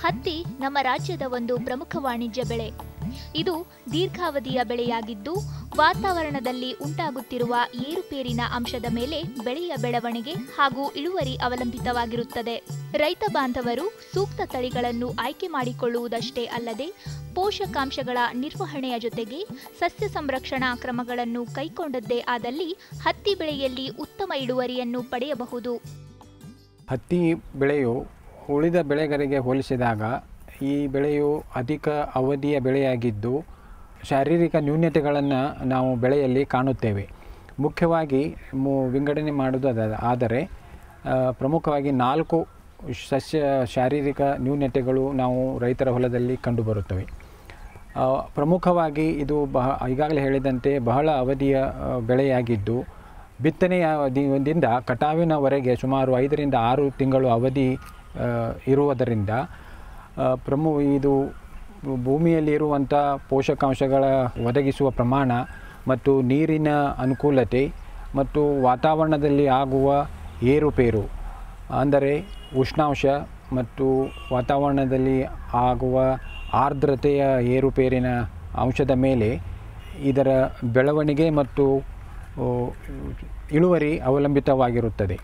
ಹತ್ತಿ ನಮ್ಮ ರಾಜ್ಯದ ಒಂದು ಪ್ರಮುಖ ವಾಣಿಜ್ಯ ಬೆಳೆ ಇದು ದೀರ್ಘಾವಧಿಯ ಬೆಳೆಯಾಗಿದ್ದು ವಾತಾವರಣದಲ್ಲಿ ಉಂಟಾಗುತ್ತಿರುವ ಏರುಪೇರಿನ ಅಂಶದ ಮೇಲೆ ಬೆಳೆಯ ಬೆಳವಣಿಗೆ ಹಾಗೂ ಇಳುವರಿ ಅವಲಂಬಿತವಾಗಿರುತ್ತದೆ ರೈತ ಬಾಂಧವರು ಸೂಕ್ತ ತಳಿಗಳನ್ನು ಆಯ್ಕೆ ಮಾಡಿಕೊಳ್ಳುವುದಷ್ಟೇ ಅಲ್ಲದೆ ಪೋಷಕಾಂಶಗಳ ನಿರ್ವಹಣೆಯ ಜೊತೆಗೆ ಸಸ್ಯ ಸಂರಕ್ಷಣಾ ಕ್ರಮಗಳನ್ನು ಕೈಗೊಂಡದ್ದೇ ಆದಲ್ಲಿ ಹತ್ತಿ ಬೆಳೆಯಲ್ಲಿ ಉತ್ತಮ ಇಳುವರಿಯನ್ನು ಪಡೆಯಬಹುದು ಹತ್ತಿ ಬೆಳೆಯು ಉಳಿದ ಬೆಳೆಗಳಿಗೆ ಹೋಲಿಸಿದಾಗ ಈ ಬೆಳೆಯು ಅಧಿಕ ಅವಧಿಯ ಬೆಳೆಯಾಗಿದ್ದು ಶಾರೀರಿಕ ನ್ಯೂನತೆಗಳನ್ನು ನಾವು ಬೆಳೆಯಲ್ಲಿ ಕಾಣುತ್ತೇವೆ ಮುಖ್ಯವಾಗಿ ಮು ವಿಂಗಡಣೆ ಮಾಡುವುದು ಅದ- ಆದರೆ ಆ, ಪ್ರಮುಖವಾಗಿ ನಾಲ್ಕು ಸಸ್ಯ ಶಾರೀರಿಕ ನ್ಯೂನತೆಗಳು ನಾವು ರೈತರ ಹೊಲದಲ್ಲಿ ಕಂಡುಬರುತ್ತವೆ ಆ, ಪ್ರಮುಖವಾಗಿ ಇದು ಬಹ ಈಗಾಗಲೇ ಹೇಳಿದಂತೆ ಬಹಳ ಅವಧಿಯ ಆ, ಬೆಳೆಯಾಗಿದ್ದು ಬಿತ್ತನೆಯ ದಿಂದ ಕಟಾವಿನವರೆಗೆ ಸುಮಾರು ಐದರಿಂದ ಆರು ತಿಂಗಳು ಅವಧಿ ಆ, ಇರುವುದರಿಂದ ಆ, ಪ್ರಮು ಇದು ಭೂಮಿಯಲ್ಲಿ ಇರುವಂಥ ಪೋಷಕಾಂಶಗಳ ಒದಗಿಸುವ ಪ್ರಮಾಣ ಮತ್ತು ನೀರಿನ ಅನುಕೂಲತೆ ಮತ್ತು ವಾತಾವರಣದಲ್ಲಿ ಆಗುವ ಏರುಪೇರು ಅಂದರೆ ಉಷ್ಣಾಂಶ ಮತ್ತು ವಾತಾವರಣದಲ್ಲಿ ಆಗುವ ಆರ್ದ್ರತೆಯ ಏರುಪೇರಿನ ಅಂಶದ ಮೇಲೆ ಇದರ ಬೆಳವಣಿಗೆ ಮತ್ತು ಆ, ಇಳುವರಿ ಅವಲಂಬಿತವಾಗಿರುತ್ತದೆ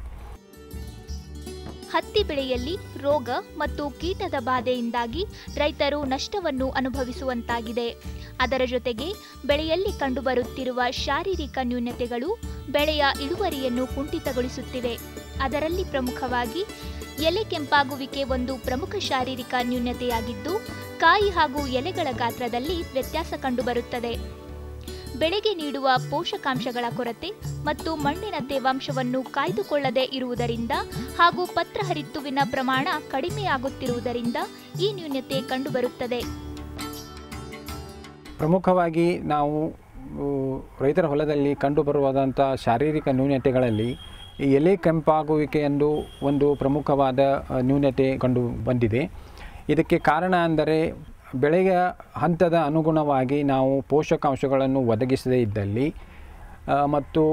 ಹತ್ತಿ ಬೆಳೆಯಲ್ಲಿ ರೋಗ ಮತ್ತು ಕೀಟದ ಬಾಧೆಯಿಂದಾಗಿ ರೈತರು ನಷ್ಟವನ್ನು ಅನುಭವಿಸುವಂತಾಗಿದೆ ಅದರ ಜೊತೆಗೆ ಬೆಳೆಯಲ್ಲಿ ಕಂಡುಬರುತ್ತಿರುವ ಶಾರೀರಿಕ ನ್ಯೂನತೆಗಳು ಬೆಳೆಯ ಇಳುವರಿಯನ್ನು ಕುಂಠಿತಗೊಳಿಸುತ್ತಿವೆ ಅದರಲ್ಲಿ ಪ್ರಮುಖವಾಗಿ ಎಲೆ ಕೆಂಪಾಗುವಿಕೆ ಒಂದು ಪ್ರಮುಖ ಶಾರೀರಿಕ ನ್ಯೂನತೆಯಾಗಿದ್ದು ಕಾಯಿ ಹಾಗೂ ಎಲೆಗಳ ಗಾತ್ರದಲ್ಲಿ ವ್ಯತ್ಯಾಸ ಕಂಡುಬರುತ್ತದೆ ಬೆಳೆಗೆ ನೀಡುವ ಪೋಷಕಾಂಶಗಳ ಕೊರತೆ ಮತ್ತು ಮಣ್ಣಿನ ತೇವಾಂಶವನ್ನು ಕಾಯ್ದುಕೊಳ್ಳದೇ ಇರುವುದರಿಂದ ಹಾಗೂ ಪತ್ರಹರಿತ್ತುವಿನ ಪ್ರಮಾಣ ಕಡಿಮೆಯಾಗುತ್ತಿರುವುದರಿಂದ ಈ ನ್ಯೂನತೆ ಕಂಡುಬರುತ್ತದೆ ಪ್ರಮುಖವಾಗಿ ನಾವು ಆ, ರೈತರ ಹೊಲದಲ್ಲಿ ಕಂಡುಬರುವಾದಂಥ ಶಾರೀರಿಕ ನ್ಯೂನತೆಗಳಲ್ಲಿ ಈ ಎಲೆ ಕೆಂಪಾಗುವಿಕೆ ಎಂದು ಒಂದು ಪ್ರಮುಖವಾದ ಆ, ನ್ಯೂನತೆ ಕಂಡು ಬಂದಿದೆ ಇದಕ್ಕೆ ಕಾರಣ ಅಂದರೆ ಬೆಳೆಯ ಹಂತದ ಅನುಗುಣವಾಗಿ ನಾವು ಪೋಷಕಾಂಶಗಳನ್ನು ಒದಗಿಸದೇ ಇದ್ದಲ್ಲಿ ಆ, ಮತ್ತು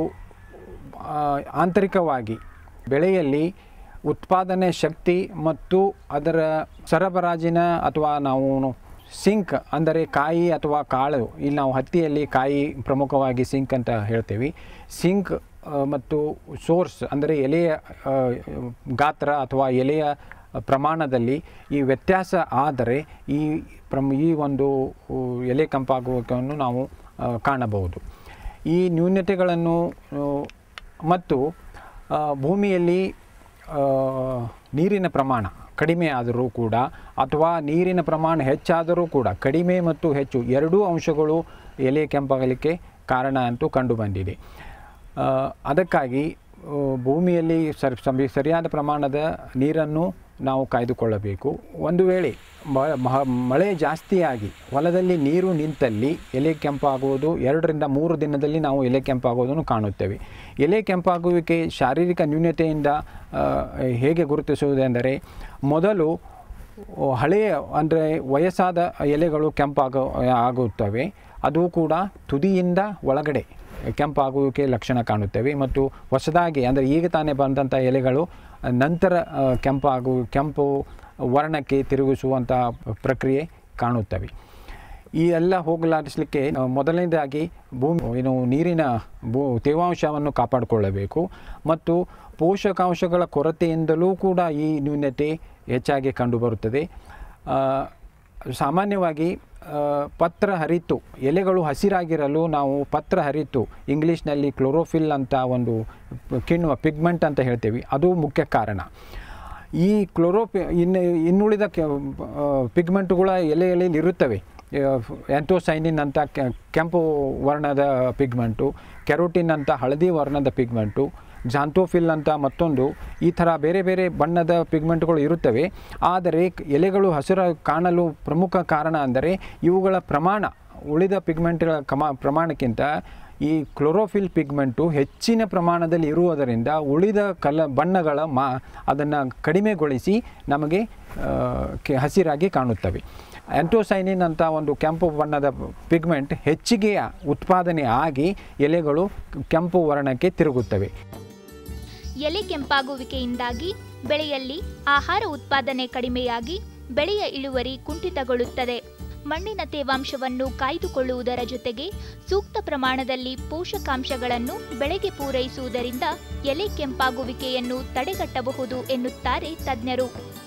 ಆ, ಆಂತರಿಕವಾಗಿ ಬೆಳೆಯಲ್ಲಿ ಉತ್ಪಾದನೆ ಶಕ್ತಿ ಮತ್ತು ಅದರ ಸರಬರಾಜಿನ ಅಥವಾ ನಾವು ಸಿಂಕ್ ಅಂದರೆ ಕಾಯಿ ಅಥವಾ ಕಾಳು ಇಲ್ಲಿ ನಾವು ಹತ್ತಿಯಲ್ಲಿ ಕಾಯಿ ಪ್ರಮುಖವಾಗಿ ಸಿಂಕ್ ಅಂತ ಹೇಳ್ತೇವೆ ಸಿಂಕ್ ಆ, ಮತ್ತು ಸೋರ್ಸ್ ಅಂದರೆ ಎಲೆಯ ಆ, ಗಾತ್ರ ಅಥವಾ ಎಲೆಯ ಪ್ರಮಾಣದಲ್ಲಿ ಈ ವ್ಯತ್ಯಾಸ ಆದರೆ ಈ ಪ್ರಮ್ ಈ ಒಂದು ಉ, ಎಲೆ ಕಂಪಾಗುವಿಕೆಯನ್ನು ನಾವು ಆ, ಕಾಣಬಹುದು ಈ ನ್ಯೂನತೆಗಳನ್ನು ಆ, ಮತ್ತು ಆ, ಭೂಮಿಯಲ್ಲಿ ಆ, ನೀರಿನ ಪ್ರಮಾಣ ಕಡಿಮೆ ಆದರೂ ಕೂಡ ಅಥವಾ ನೀರಿನ ಪ್ರಮಾಣ ಹೆಚ್ಚಾದರೂ ಕೂಡ ಕಡಿಮೆ ಮತ್ತು ಹೆಚ್ಚು ಎರಡೂ ಅಂಶಗಳು ಎಲೆ ಕೆಂಪಾಗಲಿಕ್ಕೆ ಕಾರಣ ಅಂತೂ ಕಂಡುಬಂದಿದೆ ಆ, ಅದಕ್ಕಾಗಿ ಆ, ಭೂಮಿಯಲ್ಲಿ ಸರ್ ಸರಿ- ಸರಿಯಾದ ಪ್ರಮಾಣದ ನೀರನ್ನು ನಾವು ಕಾಯ್ದುಕೊಳ್ಳಬೇಕು ಒಂದು ವೇಳೆ ಮ- ಮ- ಮಳೆ ಜಾಸ್ತಿಯಾಗಿ ಹೊಲದಲ್ಲಿ ನೀರು ನಿಂತಲ್ಲಿ ಎಲೆ ಕೆಂಪಾಗುವುದು ಎರಡರಿಂದ ಮೂರು ದಿನದಲ್ಲಿ ನಾವು ಎಲೆ ಕೆಂಪಾಗುವುದನ್ನು ಕಾಣುತ್ತೇವೆ ಎಲೆ ಕೆಂಪಾಗುವಿಕೆ ಶಾರೀರಿಕ ನ್ಯೂನತೆಯಿಂದ ಆ, ಹೇಗೆ ಗುರುತಿಸುವುದೆಂದರೆ ಮೊದಲು ಹಳೆಯ ಅಂದರೆ ವಯಸ್ಸಾದ ಎಲೆಗಳು ಕೆಂಪಾಗ ಆಗುತ್ತವೆ ಅದು ಕೂಡ ತುದಿಯಿಂದ ಒಳಗಡೆ ಕೆಂಪಾಗುವಿಕೆ ಲಕ್ಷಣ ಕಾಣುತ್ತೇವೆ ಮತ್ತು ಹೊಸದಾಗಿ ಅಂದರೆ ಈಗ ತಾನೇ ಬಂದಂಥ ಎಲೆಗಳು ನಂತರ ಆ, ಕೆಂಪಾಗು ಕೆಂಪು ವರ್ಣಕ್ಕೆ ತಿರುಗಿಸುವಂಥ ಪ್ರಕ್ರಿಯೆ ಕಾಣುತ್ತವೆ ಈ ಎಲ್ಲ ಹೋಗಲಾಡಿಸಲಿಕ್ಕೆ ಆ, ಮೊದಲನೇದಾಗಿ ಭೂಮಿ ಏನು ನೀರಿನ ಭೂ ತೇವಾಂಶವನ್ನು ಕಾಪಾಡಿಕೊಳ್ಳಬೇಕು ಮತ್ತು ಪೋಷಕಾಂಶಗಳ ಕೊರತೆಯಿಂದಲೂ ಕೂಡ ಈ ನ್ಯೂನತೆ ಹೆಚ್ಚಾಗಿ ಕಂಡುಬರುತ್ತದೆ ಆ, ಸಾಮಾನ್ಯವಾಗಿ ಆ, ಪತ್ರ ಹರಿತು ಎಲೆಗಳು ಹಸಿರಾಗಿರಲು ನಾವು ಪತ್ರ ಹರಿತು ಇಂಗ್ಲೀಷ್ನಲ್ಲಿ ಕ್ಲೋರೋಫಿಲ್ ಅಂತ ಒಂದು ಕಿಣ್ವ ಪಿಗ್ಮೆಂಟ್ ಅಂತ ಹೇಳ್ತೇವೆ ಅದು ಮುಖ್ಯ ಕಾರಣ ಈ ಕ್ಲೋರೋಪಿ ಇನ್ನು ಇನ್ನುಳಿದ ಕೆ ಪಿಗ್ಮೆಂಟುಗಳ ಎಲೆಯಲ್ಲಿ ಇರುತ್ತವೆ ಆ್ಯಂಟೋಸೈನಿನ್ ಅಂತ ಕೆ- ಕೆಂಪು ವರ್ಣದ ಪಿಗ್ಮೆಂಟು ಕೆರೋಟಿನ್ ಅಂತ ಹಳದಿ ವರ್ಣದ ಪಿಗ್ಮೆಂಟು ಜಾಂತೋಫಿಲ್ ಅಂತ ಮತ್ತೊಂದು ಈ ಥರ ಬೇರೆ ಬೇರೆ ಬಣ್ಣದ ಪಿಗ್ಮೆಂಟ್ಗಳು ಇರುತ್ತವೆ ಆದರೆ ಕ್- ಎಲೆಗಳು ಹಸಿರು ಕಾಣಲು ಪ್ರಮುಖ ಕಾರಣ ಅಂದರೆ ಇವುಗಳ ಪ್ರಮಾಣ ಉಳಿದ ಪಿಗ್ಮೆಂಟ್ಗಳ ಕಮ ಪ್ರಮಾಣಕ್ಕಿಂತ ಈ ಕ್ಲೋರೋಫಿಲ್ ಪಿಗ್ಮೆಂಟು ಹೆಚ್ಚಿನ ಪ್ರಮಾಣದಲ್ಲಿ ಇರುವುದರಿಂದ ಉಳಿದ ಕಲ ಬಣ್ಣಗಳ ಮಾ ಅದನ್ನು ಕಡಿಮೆಗೊಳಿಸಿ ನಮಗೆ ಆ, ಕೆ ಹಸಿರಾಗಿ ಕಾಣುತ್ತವೆ ಆ್ಯಂಟೋಸೈನಿನ್ ಅಂತ ಒಂದು ಕೆಂಪು ಬಣ್ಣದ ಪಿಗ್ಮೆಂಟ್ ಹೆಚ್ಚಿಗೆಯ ಉತ್ಪಾದನೆ ಆಗಿ ಎಲೆಗಳು ಕೆಂಪು ವರ್ಣಕ್ಕೆ ತಿರುಗುತ್ತವೆ ಎಲೆ ಕೆಂಪಾಗುವಿಕೆಯಿಂದಾಗಿ ಬೆಳೆಯಲ್ಲಿ ಆಹಾರ ಉತ್ಪಾದನೆ ಕಡಿಮೆಯಾಗಿ ಬೆಳೆಯ ಇಳುವರಿ ಕುಂಠಿತಗೊಳ್ಳುತ್ತದೆ ಮಣ್ಣಿನ ತೇವಾಂಶವನ್ನು ಕಾಯ್ದುಕೊಳ್ಳುವುದರ ಜೊತೆಗೆ ಸೂಕ್ತ ಪ್ರಮಾಣದಲ್ಲಿ ಪೋಷಕಾಂಶಗಳನ್ನು ಬೆಳೆಗೆ ಪೂರೈಸುವುದರಿಂದ ಎಲೆ ಕೆಂಪಾಗುವಿಕೆಯನ್ನು ತಡೆಗಟ್ಟಬಹುದು ಎನ್ನುತ್ತಾರೆ ತಜ್ಞರು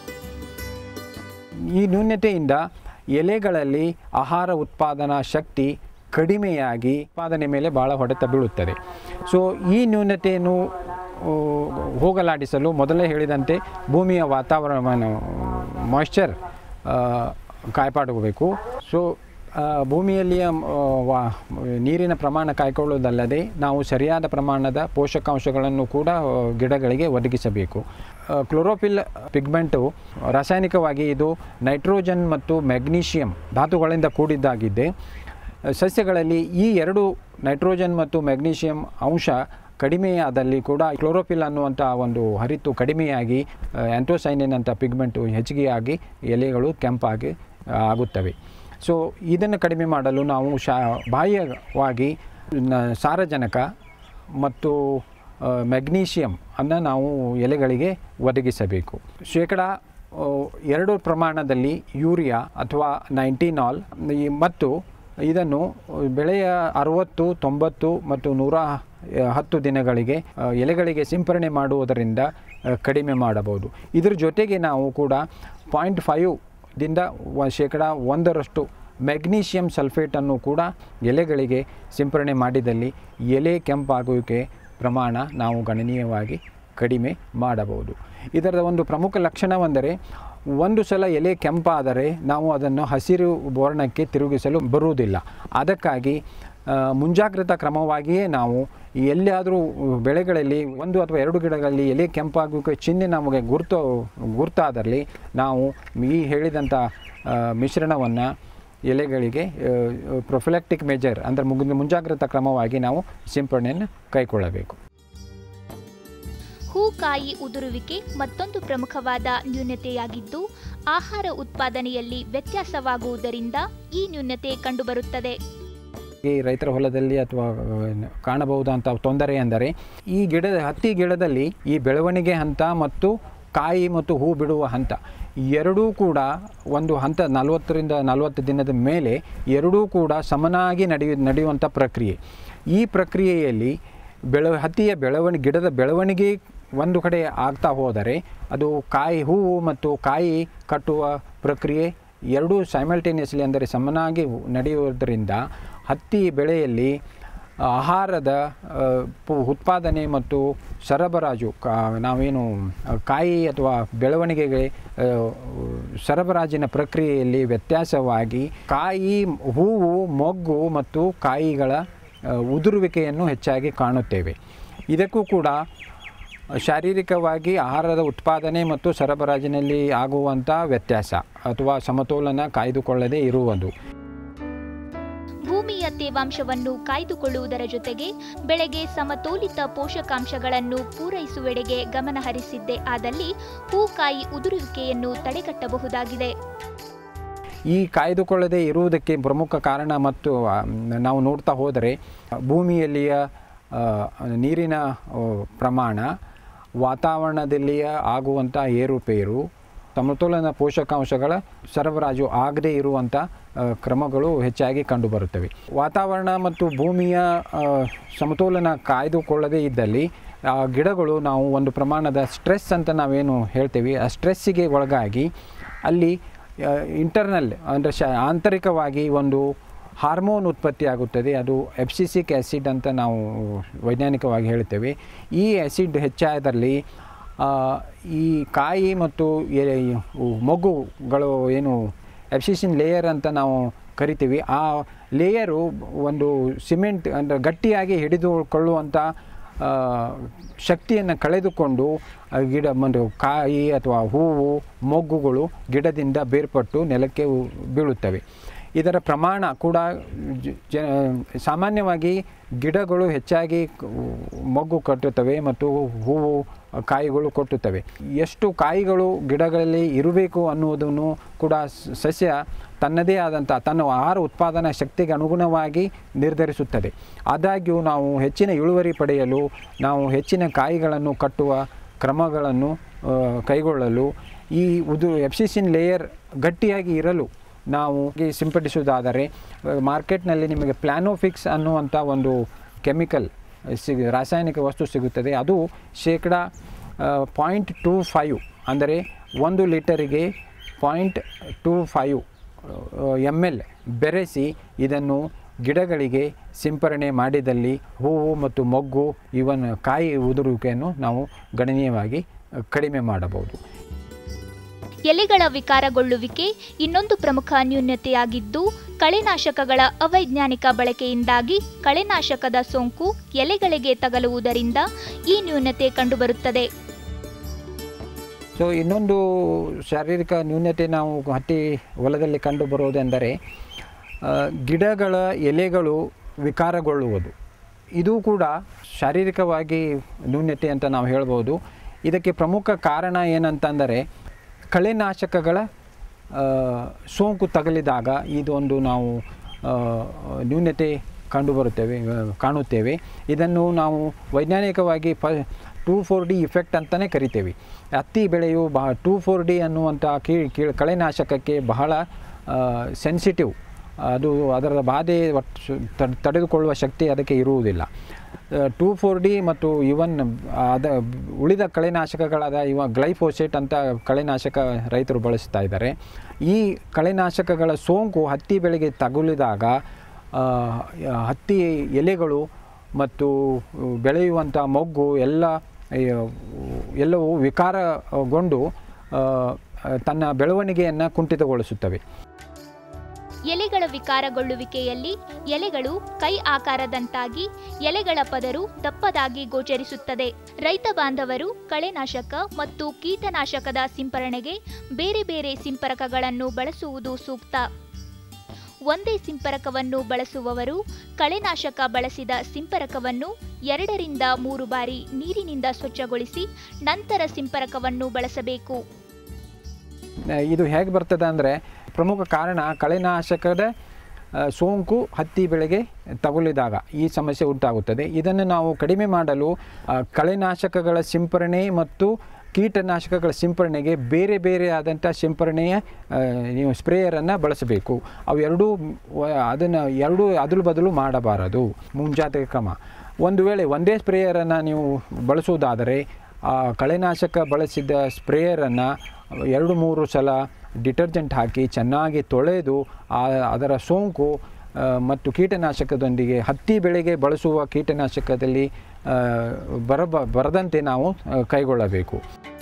ಈ ನ್ಯೂನತೆಯಿಂದ ಎಲೆಗಳಲ್ಲಿ ಆಹಾರ ಉತ್ಪಾದನಾ ಶಕ್ತಿ ಕಡಿಮೆಯಾಗಿ ಉತ್ಪಾದನೆ ಮೇಲೆ ಭಾಳ ಹೊಡೆತ ಬೀಳುತ್ತದೆ ಸೊ ಈ ನ್ಯೂನತೆಯನ್ನು ಆ, ಹೋಗಲಾಡಿಸಲು ಮೊದಲೇ ಹೇಳಿದಂತೆ ಭೂಮಿಯ ವಾತಾವರಣವನ್ನು ಮಾಯ್ಶ್ಚರ್ ಕಾಯ್ಪಾಡಬೇಕು ಸೊ ಆ, ಭೂಮಿಯಲ್ಲಿಯ ಆ, ವಾ ನೀರಿನ ಪ್ರಮಾಣ ಕಾಯ್ಕೊಳ್ಳೋದಲ್ಲದೆ ನಾವು ಸರಿಯಾದ ಪ್ರಮಾಣದ ಪೋಷಕಾಂಶಗಳನ್ನು ಕೂಡ ಆ, ಗಿಡಗಳಿಗೆ ಒದಗಿಸಬೇಕು ಆ, ಕ್ಲೋರೋಫಿಲ್ ಪಿಗ್ಮೆಂಟು ರಾಸಾಯನಿಕವಾಗಿ ಇದು ನೈಟ್ರೋಜನ್ ಮತ್ತು ಮ್ಯಾಗ್ನೀಷಿಯಂ ಧಾತುಗಳಿಂದ ಕೂಡಿದ್ದಾಗಿದ್ದೆ ಸಸ್ಯಗಳಲ್ಲಿ ಈ ಎರಡು ನೈಟ್ರೋಜನ್ ಮತ್ತು ಮ್ಯಾಗ್ನೀಷಿಯಂ ಅಂಶ ಕಡಿಮೆಯಾದಲ್ಲಿ ಕೂಡ ಕ್ಲೋರೋಫಿಲ್ ಅನ್ನುವಂಥ ಒಂದು ಹರಿತು ಕಡಿಮೆಯಾಗಿ ಆ್ಯಂಥೋಸೈನಿನ್ ಅಂತ ಪಿಗ್ಮೆಂಟು ಹೆಚ್ಚಿಗೆಯಾಗಿ ಎಲೆಗಳು ಕೆಂಪಾಗಿ ಆ, ಆಗುತ್ತವೆ ಸೊ ಇದನ್ನು ಕಡಿಮೆ ಮಾಡಲು ನಾವು ಶಾ ಬಾಹ್ಯವಾಗಿ ನ- ಸಾರಜನಕ ಮತ್ತು ಮೆಗ್ನೀಷಿಯಂ ಅನ್ನು ನಾವು ಎಲೆಗಳಿಗೆ ಒದಗಿಸಬೇಕು ಶೇಕಡ ಆ, ಎರಡು ಪ್ರಮಾಣದಲ್ಲಿ ಯೂರಿಯಾ ಅಥವಾ ನೈಂಟಿನಾಲ್ ಈ ಮತ್ತು ಇದನ್ನು ಬೆಳೆಯ ಅರವತ್ತು ತೊಂಬತ್ತು ಮತ್ತು ನೂರ ಆ, ಹತ್ತು ದಿನಗಳಿಗೆ ಆ, ಎಲೆಗಳಿಗೆ ಸಿಂಪರಣೆ ಮಾಡುವುದರಿಂದ ಆ, ಕಡಿಮೆ ಮಾಡಬಹುದು ಇದ್ರ ಜೊತೆಗೆ ನಾವು ಕೂಡ ಪಾಯಿಂಟ್ ಫೈವ್ ದಿಂದ ವ ಶೇಕಡ ಒಂದರಷ್ಟು ಮೆಗ್ನೀಷಿಯಂ ಸಲ್ಫೇಟನ್ನು ಕೂಡ ಎಲೆಗಳಿಗೆ ಸಿಂಪರಣೆ ಮಾಡಿದಲ್ಲಿ ಎಲೆ ಕೆಂಪಾಗುವಿಕೆ ಪ್ರಮಾಣ ನಾವು ಗಣನೀಯವಾಗಿ ಕಡಿಮೆ ಮಾಡಬಹುದು ಇದರ ಒಂದು ಪ್ರಮುಖ ಲಕ್ಷಣವೆಂದರೆ ಒಂದು ಸಲ ಎಲೆ ಕೆಂಪಾದರೆ ನಾವು ಅದನ್ನು ಹಸಿರು ವರ್ಣಕ್ಕೆ ತಿರುಗಿಸಲು ಬರುವುದಿಲ್ಲ ಅದಕ್ಕಾಗಿ ಆ, ಮುಂಜಾಗ್ರತಾ ಕ್ರಮವಾಗಿಯೇ ನಾವು ಎಲ್ಲಿಯಾದರೂ ಬೆಳೆಗಳಲ್ಲಿ ಒಂದು ಅಥವಾ ಎರಡು ಗಿಡಗಳಲ್ಲಿ ಎಲೆ ಕೆಂಪಾಗುವಿಕೆ ಚಿಹ್ನೆ ನಮಗೆ ಗುರುತು ಗುರುತಾದಲ್ಲಿ ನಾವು ಈ ಹೇಳಿದಂಥ ಮಿಶ್ರಣವನ್ನು ಎಲೆಗಳಿಗೆ ಪ್ರೊಫಿಲೆಕ್ಟಿಕ್ ಮೆಜರ್ ಅಂದರೆ ಮುಗಿದ ಮುಂಜಾಗ್ರತಾ ಕ್ರಮವಾಗಿ ನಾವು ಸಿಂಪಡಣೆಯನ್ನು ಕೈಗೊಳ್ಳಬೇಕು ಹೂಕಾಯಿ ಉದುರುವಿಕೆ ಮತ್ತೊಂದು ಪ್ರಮುಖವಾದ ನ್ಯೂನತೆಯಾಗಿದ್ದು ಆಹಾರ ಉತ್ಪಾದನೆಯಲ್ಲಿ ವ್ಯತ್ಯಾಸವಾಗುವುದರಿಂದ ಈ ನ್ಯೂನತೆ ಕಂಡುಬರುತ್ತದೆ ಈ ರೈತರ ಹೊಲದಲ್ಲಿ ಅಥವಾ ಕಾಣಬಹುದಂಥ ತೊಂದರೆ ಎಂದರೆ ಈ ಗಿಡದ ಹತ್ತಿ ಗಿಡದಲ್ಲಿ ಈ ಬೆಳವಣಿಗೆ ಹಂತ ಮತ್ತು ಕಾಯಿ ಮತ್ತು ಹೂ ಬಿಡುವ ಹಂತ ಎರಡೂ ಕೂಡ ಒಂದು ಹಂತ ನಲವತ್ತರಿಂದ ನಲವತ್ತು ದಿನದ ಮೇಲೆ ಎರಡೂ ಕೂಡ ಸಮನಾಗಿ ನಡೆಯ ನಡೆಯುವಂಥ ಪ್ರಕ್ರಿಯೆ ಈ ಪ್ರಕ್ರಿಯೆಯಲ್ಲಿ ಬೆಳ ಹತ್ತಿಯ ಬೆಳವಣಿಗೆ ಗಿಡದ ಬೆಳವಣಿಗೆ ಒಂದು ಕಡೆ ಆಗ್ತಾ ಹೋದರೆ ಅದು ಕಾಯಿ ಹೂವು ಮತ್ತು ಕಾಯಿ ಕಟ್ಟುವ ಪ್ರಕ್ರಿಯೆ ಎರಡೂ ಸೈಮಲ್ಟೇನಿಯಸ್ಲಿ ಅಂದರೆ ಸಮನಾಗಿ ನಡೆಯುವುದರಿಂದ ಹತ್ತಿ ಬೆಳೆಯಲ್ಲಿ ಆಹಾರದ ಆ, ಪು- ಉತ್ಪಾದನೆ ಮತ್ತು ಸರಬರಾಜು ಕಾ ನಾವೇನು ಆ, ಕಾಯಿ ಅಥವಾ ಬೆಳವಣಿಗೆಗೆ ಆ, ಸರಬರಾಜಿನ ಪ್ರಕ್ರಿಯೆಯಲ್ಲಿ ವ್ಯತ್ಯಾಸವಾಗಿ ಕಾಯಿ ಹೂವು ಮೊಗ್ಗು ಮತ್ತು ಕಾಯಿಗಳ ಆ, ಉದುರುವಿಕೆಯನ್ನು ಹೆಚ್ಚಾಗಿ ಕಾಣುತ್ತೇವೆ ಇದಕ್ಕೂ ಕೂಡ ಶಾರೀರಿಕವಾಗಿ ಆಹಾರದ ಉತ್ಪಾದನೆ ಮತ್ತು ಸರಬರಾಜಿನಲ್ಲಿ ಆಗುವಂಥ ವ್ಯತ್ಯಾಸ ಅಥವಾ ಸಮತೋಲನ ಕಾಯ್ದುಕೊಳ್ಳದೇ ಇರುವುದು ಭೂಮಿಯ ತೇವಾಂಶವನ್ನು ಕಾಯ್ದುಕೊಳ್ಳುವುದರ ಜೊತೆಗೆ ಬೆಳೆಗೆ ಸಮತೋಲಿತ ಪೋಷಕಾಂಶಗಳನ್ನು ಪೂರೈಸುವೆಡೆಗೆ ಗಮನ ಹರಿಸಿದ್ದೇ ಆದಲ್ಲಿ ಹೂಕಾಯಿ ಉದುರುವಿಕೆಯನ್ನು ತಡೆಗಟ್ಟಬಹುದಾಗಿದೆ ಈ ಕಾಯ್ದುಕೊಳ್ಳದೆ ಇರುವುದಕ್ಕೆ ಪ್ರಮುಖ ಕಾರಣ ಮತ್ತು ಆ, ನಾವು ನೋಡ್ತಾ ಹೋದರೆ ಭೂಮಿಯಲ್ಲಿಯ ಆ, ನೀರಿನ ಆ, ಪ್ರಮಾಣ ವಾತಾವರಣದಲ್ಲಿಯ ಆಗುವಂಥ ಏರುಪೇರು ಸಮತೋಲನ ಪೋಷಕಾಂಶಗಳ ಸರಬರಾಜು ಆಗದೇ ಇರುವಂಥ ಆ, ಕ್ರಮಗಳು ಹೆಚ್ಚಾಗಿ ಕಂಡುಬರುತ್ತವೆ ವಾತಾವರಣ ಮತ್ತು ಭೂಮಿಯ ಆ, ಸಮತೋಲನ ಕಾಯ್ದುಕೊಳ್ಳದೇ ಇದ್ದಲ್ಲಿ ಆ ಗಿಡಗಳು ನಾವು ಒಂದು ಪ್ರಮಾಣದ ಸ್ಟ್ರೆಸ್ ಅಂತ ನಾವೇನು ಹೇಳ್ತೇವೆ ಆ ಸ್ಟ್ರೆಸ್ಸಿಗೆ ಒಳಗಾಗಿ ಅಲ್ಲಿ ಇಂಟರ್ನಲ್ ಅಂದರೆ ಶ ಆಂತರಿಕವಾಗಿ ಒಂದು ಹಾರ್ಮೋನ್ ಉತ್ಪತ್ತಿ ಆಗುತ್ತದೆ ಅದು ಎಪ್ಸಿಸಿಕ್ ಆ್ಯಸಿಡ್ ಅಂತ ನಾವು ವೈಜ್ಞಾನಿಕವಾಗಿ ಹೇಳ್ತೇವೆ ಈ ಆ್ಯಸಿಡ್ ಹೆಚ್ಚಾದಲ್ಲಿ ಆ, ಈ ಕಾಯಿ ಮತ್ತು ಎಲೆ ಮೊಗ್ಗುಗಳು ಏನು ಎಪ್ಸಿಸಿನ್ ಲೇಯರ್ ಅಂತ ನಾವು ಕರಿತೀವಿ ಆ ಲೇಯರು ಒಂದು ಸಿಮೆಂಟ್ ಅಂದರೆ ಗಟ್ಟಿಯಾಗಿ ಹಿಡಿದುಕೊಳ್ಳುವಂಥ ಆ, ಶಕ್ತಿಯನ್ನು ಕಳೆದುಕೊಂಡು ಆ ಗಿಡ ಒಂದು ಕಾಯಿ ಅಥವಾ ಹೂವು ಮೊಗ್ಗುಗಳು ಗಿಡದಿಂದ ಬೇರ್ಪಟ್ಟು ನೆಲಕ್ಕೆ ಉ- ಬೀಳುತ್ತವೆ ಇದರ ಪ್ರಮಾಣ ಕೂಡ ಜ- ಜ ಸಾಮಾನ್ಯವಾಗಿ ಗಿಡಗಳು ಹೆಚ್ಚಾಗಿ ಕ- ಮೊಗ್ಗು ಕಟ್ಟುತ್ತವೆ ಮತ್ತು ಹೂವು ಕಾಯಿಗಳು ಕೊಟ್ಟುತ್ತವೆ ಎಷ್ಟು ಕಾಯಿಗಳು ಗಿಡಗಳಲ್ಲಿ ಇರಬೇಕು ಅನ್ನುವುದನ್ನು ಕೂಡ ಸ- ಸಸ್ಯ ತನ್ನದೇ ಆದಂಥ ತನ್ನ ಆಹಾರ ಉತ್ಪಾದನಾ ಶಕ್ತಿಗೆ ಅನುಗುಣವಾಗಿ ನಿರ್ಧರಿಸುತ್ತದೆ ಆದಾಗ್ಯೂ ನಾವು ಹೆಚ್ಚಿನ ಇಳುವರಿ ಪಡೆಯಲು ನಾವು ಹೆಚ್ಚಿನ ಕಾಯಿಗಳನ್ನು ಕಟ್ಟುವ ಕ್ರಮಗಳನ್ನು ಆ, ಕೈಗೊಳ್ಳಲು ಈ ಉದು ಎಫ್ಸಿಸಿನ್ ಲೇಯರ್ ಗಟ್ಟಿಯಾಗಿ ಇರಲು ನಾವು ಈ ಸಿಂಪಡಿಸುವುದಾದರೆ ಮಾರ್ಕೆಟ್ನಲ್ಲಿ ನಿಮಗೆ ಪ್ಲಾನೋಫಿಕ್ಸ್ ಅನ್ನುವಂಥ ಒಂದು ಕೆಮಿಕಲ್ ಸಿಗ ರಾಸಾಯನಿಕ ವಸ್ತು ಸಿಗುತ್ತದೆ ಅದು ಶೇಕಡ ಪಾಯಿಂಟ್ ಟೂ ಫೈವ್ ಅಂದರೆ ಒಂದು ಲೀಟರಿಗೆ point two five M L ಬೆರೆಸಿ ಇದನ್ನು ಗಿಡಗಳಿಗೆ ಸಿಂಪರಣೆ ಮಾಡಿದಲ್ಲಿ ಹೂವು ಮತ್ತು ಮೊಗ್ಗು ಇವನ್ ಕಾಯಿ ಉದುರುವಿಕೆಯನ್ನು ನಾವು ಗಣನೀಯವಾಗಿ ಕಡಿಮೆ ಮಾಡಬಹುದು ಎಲೆಗಳ ವಿಕಾರಗೊಳ್ಳುವಿಕೆ ಇನ್ನೊಂದು ಪ್ರಮುಖ ನ್ಯೂನತೆಯಾಗಿದ್ದು ಕಳೆನಾಶಕಗಳ ಅವೈಜ್ಞಾನಿಕ ಬಳಕೆಯಿಂದಾಗಿ ಕಳೆನಾಶಕದ ಸೋಂಕು ಎಲೆಗಳಿಗೆ ತಗಲುವುದರಿಂದ ಈ ನ್ಯೂನತೆ ಕಂಡುಬರುತ್ತದೆ ಸೊ ಇನ್ನೊಂದು ಶಾರೀರಿಕ ನ್ಯೂನತೆ ನಾವು ಹತ್ತಿ ಹೊಲದಲ್ಲಿ ಕಂಡುಬರುವುದೆಂದರೆ ಆ, ಗಿಡಗಳ ಎಲೆಗಳು ವಿಕಾರಗೊಳ್ಳುವುದು ಇದು ಕೂಡ ಶಾರೀರಿಕವಾಗಿ ನ್ಯೂನತೆ ಅಂತ ನಾವು ಹೇಳ್ಬೋದು ಇದಕ್ಕೆ ಪ್ರಮುಖ ಕಾರಣ ಏನಂತಂದರೆ ಕಳೆನಾಶಕಗಳ ಆ, ಸೋಂಕು ತಗಲಿದಾಗ ಇದೊಂದು ನಾವು ಆ, ನ್ಯೂನತೆ ಕಂಡುಬರುತ್ತೇವೆ ಆ, ಕಾಣುತ್ತೇವೆ ಇದನ್ನು ನಾವು ವೈಜ್ಞಾನಿಕವಾಗಿ ಪ ಟೂ ಫೋರ್ ಡಿ ಇಫೆಕ್ಟ್ ಅಂತಲೇ ಕರಿತೇವೆ ಹತ್ತಿ ಬೆಳೆಯು ಬಹ ಟೂ ಫೋರ್ ಡಿ ಅನ್ನುವಂಥ ಕೀ ಕೀ ಕಳೆನಾಶಕಕ್ಕೆ ಬಹಳ ಸೆನ್ಸಿಟಿವ್ ಅದು ಅದರ ಬಾಧೆ ಒಟ್ಟು ತಡ್- ತಡೆದುಕೊಳ್ಳುವ ಶಕ್ತಿ ಅದಕ್ಕೆ ಇರುವುದಿಲ್ಲ ಟೂ ಫೋರ್ ಡಿ ಮತ್ತು ಇವನ್ ಅದ ಉಳಿದ ಕಳೆನಾಶಕಗಳಾದ ಇವ ಗ್ಲೈಫೋಸೇಟ್ ಅಂತ ಕಳೆನಾಶಕ ರೈತರು ಬಳಸ್ತಾ ಇದ್ದಾರೆ ಈ ಕಳೆನಾಶಕಗಳ ಸೋಂಕು ಹತ್ತಿ ಬೆಳೆಗೆ ತಗುಲಿದಾಗ ಆ, ಹತ್ತಿ ಎಲೆಗಳು ಮತ್ತು ಬೆಳೆಯುವಂಥ ಮೊಗ್ಗು ಎಲ್ಲ ಅಯ್ಯೋ, ಎಲ್ಲವೂ ವಿಕಾರಗೊಂಡು ಆ, ತನ್ನ ಬೆಳವಣಿಗೆಯನ್ನು ಕುಂಠಿತಗೊಳಿಸುತ್ತವೆ ಎಲೆಗಳ ವಿಕಾರಗೊಳ್ಳುವಿಕೆಯಲ್ಲಿ ಎಲೆಗಳು ಕೈ ಆಕಾರದಂತಾಗಿ ಎಲೆಗಳ ಪದರು ದಪ್ಪದಾಗಿ ಗೋಚರಿಸುತ್ತದೆ ರೈತ ಬಾಂಧವರು ಕಳೆನಾಶಕ ಮತ್ತು ಕೀಟನಾಶಕದ ಸಿಂಪರಣೆಗೆ ಬೇರೆ ಬೇರೆ ಸಿಂಪರಕಗಳನ್ನು ಬಳಸುವುದು ಸೂಕ್ತ ಒಂದೇ ಸಿಂಪರಕವನ್ನು ಬಳಸುವವರು ಕಳೆನಾಶಕ ಬಳಸಿದ ಸಿಂಪರಕವನ್ನು ಎರಡರಿಂದ ಮೂರು ಬಾರಿ ನೀರಿನಿಂದ ಸ್ವಚ್ಛಗೊಳಿಸಿ ನಂತರ ಸಿಂಪರಕವನ್ನು ಬಳಸಬೇಕು ಇದು ಹೇಗೆ ಬರ್ತದೆ ಅಂದರೆ ಪ್ರಮುಖ ಕಾರಣ ಕಳೆನಾಶಕದ ಆ, ಸೋಂಕು ಹತ್ತಿ ಬೆಳೆಗೆ ತಗುಲಿದಾಗ ಈ ಸಮಸ್ಯೆ ಉಂಟಾಗುತ್ತದೆ ಇದನ್ನು ನಾವು ಕಡಿಮೆ ಮಾಡಲು ಆ, ಕಳೆನಾಶಕಗಳ ಸಿಂಪರಣೆ ಮತ್ತು ಕೀಟನಾಶಕಗಳ ಸಿಂಪರಣೆಗೆ ಬೇರೆ ಬೇರೆ ಆದಂಥ ಸಿಂಪರಣೆಯ ಆ, ನೀವು ಸ್ಪ್ರೇಯರನ್ನು ಬಳಸಬೇಕು ಅವು ಎರಡೂ ಅದನ್ನು ಎರಡೂ ಅದಲು ಬದಲು ಮಾಡಬಾರದು ಮುಂಜಾಗ್ರತೆ ಕ್ರಮ ಒಂದು ವೇಳೆ ಒಂದೇ ಸ್ಪ್ರೇಯರನ್ನು ನೀವು ಬಳಸುವುದಾದರೆ ಆ ಕಳೆನಾಶಕ ಬಳಸಿದ ಸ್ಪ್ರೇಯರನ್ನು ಎರಡು ಮೂರು ಸಲ ಡಿಟರ್ಜೆಂಟ್ ಹಾಕಿ ಚೆನ್ನಾಗಿ ತೊಳೆದು ಆ ಅದರ ಸೋಂಕು ಆ, ಮತ್ತು ಕೀಟನಾಶಕದೊಂದಿಗೆ ಹತ್ತಿ ಬೆಳೆಗೆ ಬಳಸುವ ಕೀಟನಾಶಕದಲ್ಲಿ ಆ, ಬರಬ ಬರದಂತೆ ನಾವು ಆ, ಕೈಗೊಳ್ಳಬೇಕು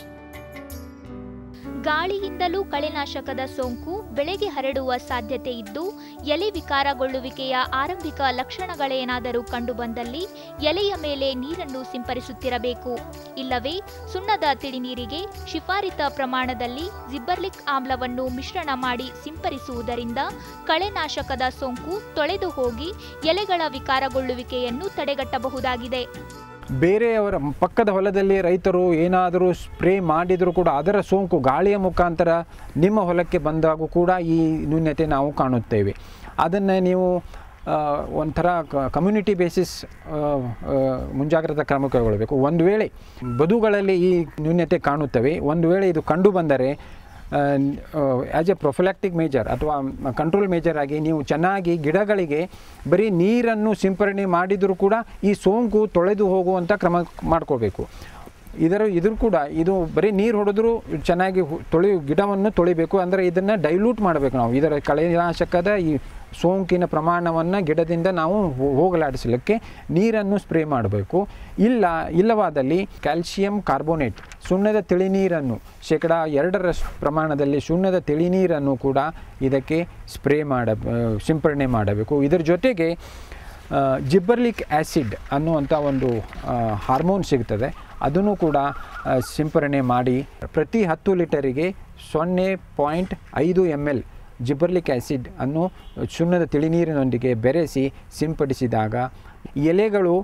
ಗಾಳಿಯಿಂದಲೂ ಕಳೆನಾಶಕದ ಸೋಂಕು ಬೆಳೆಗೆ ಹರಡುವ ಸಾಧ್ಯತೆ ಇದ್ದು ಎಲೆ ವಿಕಾರಗೊಳ್ಳುವಿಕೆಯ ಆರಂಭಿಕ ಲಕ್ಷಣಗಳೇನಾದರೂ ಕಂಡುಬಂದಲ್ಲಿ ಎಲೆಯ ಮೇಲೆ ನೀರನ್ನು ಸಿಂಪರಿಸುತ್ತಿರಬೇಕು ಇಲ್ಲವೇ ಸುಣ್ಣದ ತಿಳಿನೀರಿಗೆ ಶಿಫಾರಿತ ಪ್ರಮಾಣದಲ್ಲಿ ಜಿಬ್ಬರ್ಲಿಕ್ ಆಮ್ಲವನ್ನು ಮಿಶ್ರಣ ಮಾಡಿ ಸಿಂಪರಿಸುವುದರಿಂದ ಕಳೆನಾಶಕದ ಸೋಂಕು ತೊಳೆದು ಹೋಗಿ ಎಲೆಗಳ ವಿಕಾರಗೊಳ್ಳುವಿಕೆಯನ್ನು ತಡೆಗಟ್ಟಬಹುದಾಗಿದೆ ಬೇರೆಯವರ ಪಕ್ಕದ ಹೊಲದಲ್ಲಿ ರೈತರು ಏನಾದರೂ ಸ್ಪ್ರೇ ಮಾಡಿದರೂ ಕೂಡ ಅದರ ಸೋಂಕು ಗಾಳಿಯ ಮುಖಾಂತರ ನಿಮ್ಮ ಹೊಲಕ್ಕೆ ಬಂದಾಗೂ ಕೂಡ ಈ ನ್ಯೂನ್ಯತೆ ನಾವು ಕಾಣುತ್ತೇವೆ ಅದನ್ನು ನೀವು ಆ, ಒಂಥರ ಕಮ್ಯುನಿಟಿ ಬೇಸಿಸ್ ಮುಂಜಾಗ್ರತಾ ಕ್ರಮ ಕೈಗೊಳ್ಳಬೇಕು ಒಂದು ವೇಳೆ ಬದುಗಳಲ್ಲಿ ಈ ನ್ಯೂನ್ಯತೆ ಕಾಣುತ್ತವೆ ಒಂದು ವೇಳೆ ಇದು ಕಂಡು ಬಂದರೆ ಆ್ಯಸ್ ಎ ಪ್ರೊಫಿಲಾಕ್ಟಿಕ್ ಮೇಜರ್ ಅಥವಾ ಕಂಟ್ರೋಲ್ ಮೇಜರ್ ಆಗಿ ನೀವು ಚೆನ್ನಾಗಿ ಗಿಡಗಳಿಗೆ ಬರೀ ನೀರನ್ನು ಸಿಂಪರಣೆ ಮಾಡಿದರೂ ಕೂಡ ಈ ಸೋಂಕು ತೊಳೆದು ಹೋಗುವಂಥ ಕ್ರಮ ಮಾಡ್ಕೋಬೇಕು ಇದರ ಇದ್ರ ಕೂಡ ಇದು ಬರೀ ನೀರು ಹೊಡೆದ್ರೂ ಚೆನ್ನಾಗಿ ಹು- ತೊಳಿ ಗಿಡವನ್ನು ತೊಳಿಬೇಕು ಅಂದರೆ ಇದನ್ನು ಡೈಲ್ಯೂಟ್ ಮಾಡಬೇಕು ನಾವು ಇದರ ಕಳೆನಾಶಕದ ಈ ಸೋಂಕಿನ ಪ್ರಮಾಣವನ್ನು ಗಿಡದಿಂದ ನಾವು ಹೋ- ಹೋಗಲಾಡಿಸಲಿಕ್ಕೆ ನೀರನ್ನು ಸ್ಪ್ರೇ ಮಾಡಬೇಕು ಇಲ್ಲ ಇಲ್ಲವಾದಲ್ಲಿ ಕ್ಯಾಲ್ಸಿಯಂ ಕಾರ್ಬೋನೇಟ್ ಸುಣ್ಣದ ತಿಳಿನೀರನ್ನು ಶೇಕಡ ಎರಡರ ಪ್ರಮಾಣದಲ್ಲಿ ಸುಣ್ಣದ ತಿಳಿನೀರನ್ನು ಕೂಡ ಇದಕ್ಕೆ ಸ್ಪ್ರೇ ಮಾಡ ಆ, ಸಿಂಪರಣೆ ಮಾಡಬೇಕು ಇದರ ಜೊತೆಗೆ ಜಿಬ್ಬರ್ಲಿಕ್ ಆ್ಯಸಿಡ್ ಅನ್ನುವಂಥ ಒಂದು ಆ, ಹಾರ್ಮೋನ್ ಸಿಗ್ತದೆ ಅದನ್ನು ಕೂಡ ಆ, ಸಿಂಪರಣೆ ಮಾಡಿ ಪ್ರತಿ ಹತ್ತು ಲೀಟರಿಗೆ ಸೊನ್ನೆ ಪಾಯಿಂಟ್ ಐದು ಎಮ್ ಎಲ್ ಜಿಬ್ಬರ್ಲಿಕ್ ಆ್ಯಸಿಡ್ ಅನ್ನು ಸುಣ್ಣದ ತಿಳಿನೀರಿನೊಂದಿಗೆ ಬೆರೆಸಿ ಸಿಂಪಡಿಸಿದಾಗ ಎಲೆಗಳು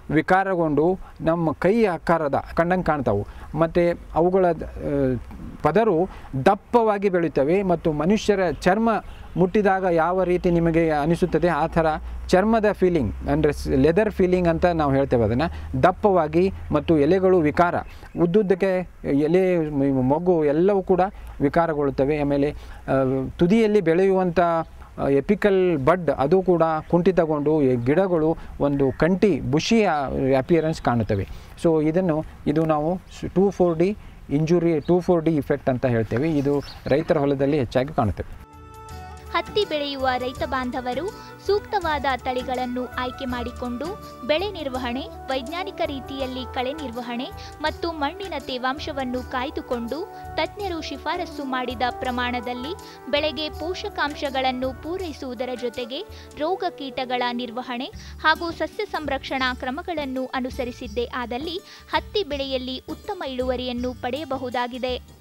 ವಿಕಾರಗೊಂಡು ನಮ್ಮ ಕೈ ಆಕಾರದ ಕಂಡಂಗೆ ಕಾಣ್ತಾವೆ ಮತ್ತು ಅವುಗಳ ಆ, ಪದರು ದಪ್ಪವಾಗಿ ಬೆಳೀತವೆ ಮತ್ತು ಮನುಷ್ಯರ ಚರ್ಮ ಮುಟ್ಟಿದಾಗ ಯಾವ ರೀತಿ ನಿಮಗೆ ಅನಿಸುತ್ತದೆ ಆ ಥರ ಚರ್ಮದ ಫೀಲಿಂಗ್ ಅಂದರೆ ಲೆದರ್ ಫೀಲಿಂಗ್ ಅಂತ ನಾವು ಹೇಳ್ತೇವೆ ಅದನ್ನು ದಪ್ಪವಾಗಿ ಮತ್ತು ಎಲೆಗಳು ವಿಕಾರ ಉದ್ದುದ್ದಕ್ಕೆ ಎಲೆ ಮ- ಮೊಗ್ಗು ಎಲ್ಲವೂ ಕೂಡ ವಿಕಾರಗೊಳ್ಳುತ್ತವೆ ಆಮೇಲೆ ಆ, ತುದಿಯಲ್ಲಿ ಬೆಳೆಯುವಂಥ ಎಪಿಕಲ್ ಬಡ್ ಅದು ಕೂಡ ಕುಂಠಿತಗೊಂಡು ಈ ಗಿಡಗಳು ಒಂದು ಕಂಟಿ ಬುಷಿಯ ಅಪಿಯರೆನ್ಸ್ ಕಾಣುತ್ತವೆ ಸೊ ಇದನ್ನು ಇದು ನಾವು two four D injury two four D effect ಅಂತ ಹೇಳ್ತೇವೆ ಇದು ರೈತರ ಹೊಲದಲ್ಲಿ ಹೆಚ್ಚಾಗಿ ಕಾಣುತ್ತವೆ ಹತ್ತಿ ಬೆಳೆಯುವ ರೈತ ಬಾಂಧವರು ಸೂಕ್ತವಾದ ತಳಿಗಳನ್ನು ಆಯ್ಕೆ ಮಾಡಿಕೊಂಡು ಬೆಳೆ ನಿರ್ವಹಣೆ ವೈಜ್ಞಾನಿಕ ರೀತಿಯಲ್ಲಿ ಕಳೆ ನಿರ್ವಹಣೆ ಮತ್ತು ಮಣ್ಣಿನ ತೇವಾಂಶವನ್ನು ಕಾಯ್ದುಕೊಂಡು ತಜ್ಞರು ಶಿಫಾರಸು ಮಾಡಿದ ಪ್ರಮಾಣದಲ್ಲಿ ಬೆಳೆಗೆ ಪೋಷಕಾಂಶಗಳನ್ನು ಪೂರೈಸುವುದರ ಜೊತೆಗೆ ರೋಗ ಕೀಟಗಳ ನಿರ್ವಹಣೆ ಹಾಗೂ ಸಸ್ಯ ಸಂರಕ್ಷಣಾ ಕ್ರಮಗಳನ್ನು ಅನುಸರಿಸಿದ್ದೇ ಆದಲ್ಲಿ ಹತ್ತಿ ಬೆಳೆಯಲ್ಲಿ ಉತ್ತಮ ಇಳುವರಿಯನ್ನು ಪಡೆಯಬಹುದಾಗಿದೆ